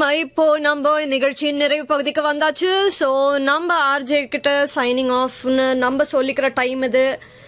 இப்போ நம்ம நிகழ்ச்சியின் நிறைவு பகுதிக்கு வந்தாச்சு ஸோ நம்ம ஆர்ஜே கிட்ட சைனிங் ஆஃப்னு நம்ம சொல்லிக்கிற டைம் இது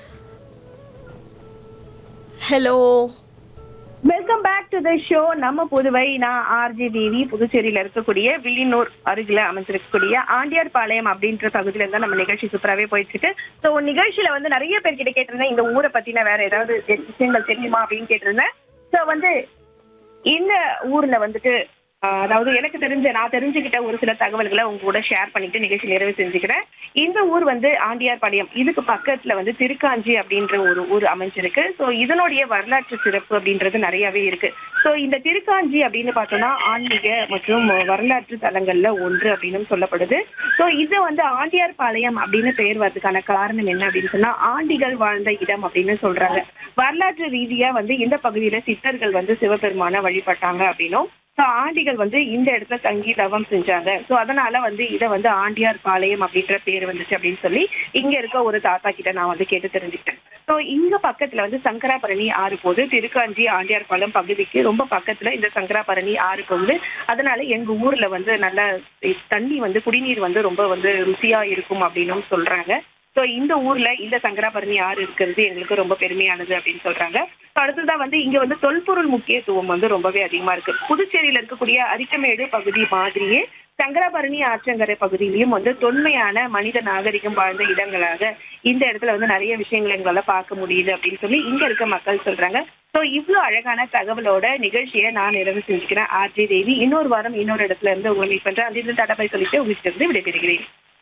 hello welcome back to the show நம்ம புதுவை நான் ஆர்ஜி தேவி புதுச்சேரியில இருக்கக்கூடிய வில்லியனூர் அருகில அமைஞ்சிருக்கக்கூடிய ஆண்டியார் பாளையம் அப்படின்ற பகுதியில இருந்தா நம்ம நிகழ்ச்சி சூப்பராகவே போயிட்டு இருக்கு ஸோ நிகழ்ச்சியில வந்து நிறைய பேர் கிட்ட கேட்டிருந்தேன் இந்த ஊரை பத்தின வேற ஏதாவது விஷயங்கள் தெரியுமா அப்படின்னு கேட்டிருந்தேன் ஸோ வந்து இந்த ஊர்ல வந்துட்டு ஆஹ், அதாவது எனக்கு தெரிஞ்ச நான் தெரிஞ்சுக்கிட்ட ஒரு சில தகவல்களை உங்க கூட ஷேர் பண்ணிட்டு நிகழ்ச்சி நிறைவு செஞ்சுக்கிறேன் இந்த ஊர் வந்து ஆண்டியார்பாளையம் இதுக்கு பக்கத்துல வந்து திருக்காஞ்சி அப்படின்ற ஒரு ஊர் அமைஞ்சிருக்கு ஸோ இதனுடைய வரலாற்று சிறப்பு அப்படின்றது நிறையவே இருக்கு ஸோ இந்த திருக்காஞ்சி அப்படின்னு பார்த்தோம்னா ஆன்மீக மற்றும் வரலாற்று தலங்கள்ல ஒன்று அப்படின்னு சொல்லப்படுது ஸோ இது வந்து ஆண்டியார்பாளையம் அப்படின்னு பெயர் வர்றதுக்கான காரணம் என்ன அப்படின்னு சொன்னா ஆண்டிகள் வாழ்ந்த இடம் அப்படின்னு சொல்றாங்க வரலாற்று ரீதியா வந்து இந்த பகுதியில சித்தர்கள் வந்து சிவபெருமான வழிபட்டாங்க அப்படின்னும் ஸோ ஆண்டிகள் வந்து இந்த இடத்துல தங்கி தவம் செஞ்சாங்க ஸோ அதனால வந்து இதை வந்து ஆண்டியார் பாளையம் அப்படின்ற பேர் வந்துச்சு அப்படின்னு சொல்லி இங்க இருக்க ஒரு தாத்தா கிட்ட நான் வந்து கேட்டு தெரிஞ்சுக்கிட்டேன் ஸோ இங்க பக்கத்துல வந்து சங்கராபரணி ஆறு போகுது திருக்காஞ்சி ஆண்டியார் பாளையம் பகுதிக்கு ரொம்ப பக்கத்துல இந்த சங்கராபரணி ஆறு போகுது அதனால எங்க ஊர்ல வந்து நல்ல தண்ணி வந்து குடிநீர் வந்து ரொம்ப வந்து ருசியா இருக்கும் அப்படின்னும் சொல்றாங்க ஸோ இந்த ஊர்ல இந்த சங்கராபரணி ஆறு இருக்கிறது எங்களுக்கு ரொம்ப பெருமையானது அப்படின்னு சொல்றாங்க ஸோ அடுத்ததா வந்து இங்க வந்து தொல்பொருள் முக்கியத்துவம் வந்து ரொம்பவே அதிகமா இருக்கு புதுச்சேரியில இருக்கக்கூடிய அரிக்கமேடு பகுதி மாதிரியே சங்கராபரணி ஆற்றங்கரை பகுதியிலையும் வந்து தொன்மையான மனித நாகரிகம் வாழ்ந்த இடங்களாக இந்த இடத்துல வந்து நிறைய விஷயங்களை எங்களால பார்க்க முடியுது அப்படின்னு சொல்லி இங்க இருக்க மக்கள் சொல்றாங்க ஸோ இவ்வளோ அழகான தகவலோட நிகழ்ச்சியை நான் நிறைவு செஞ்சுக்கிறேன் ஆர்ஜி தேவி இன்னொரு வாரம் இன்னொரு இடத்துல இருந்து உங்களை மீட் பண்றேன் அதிலிருந்து டாடா பை சொல்லிட்டு உங்ககிட்ட இருந்து விடைபெறுகிறேன்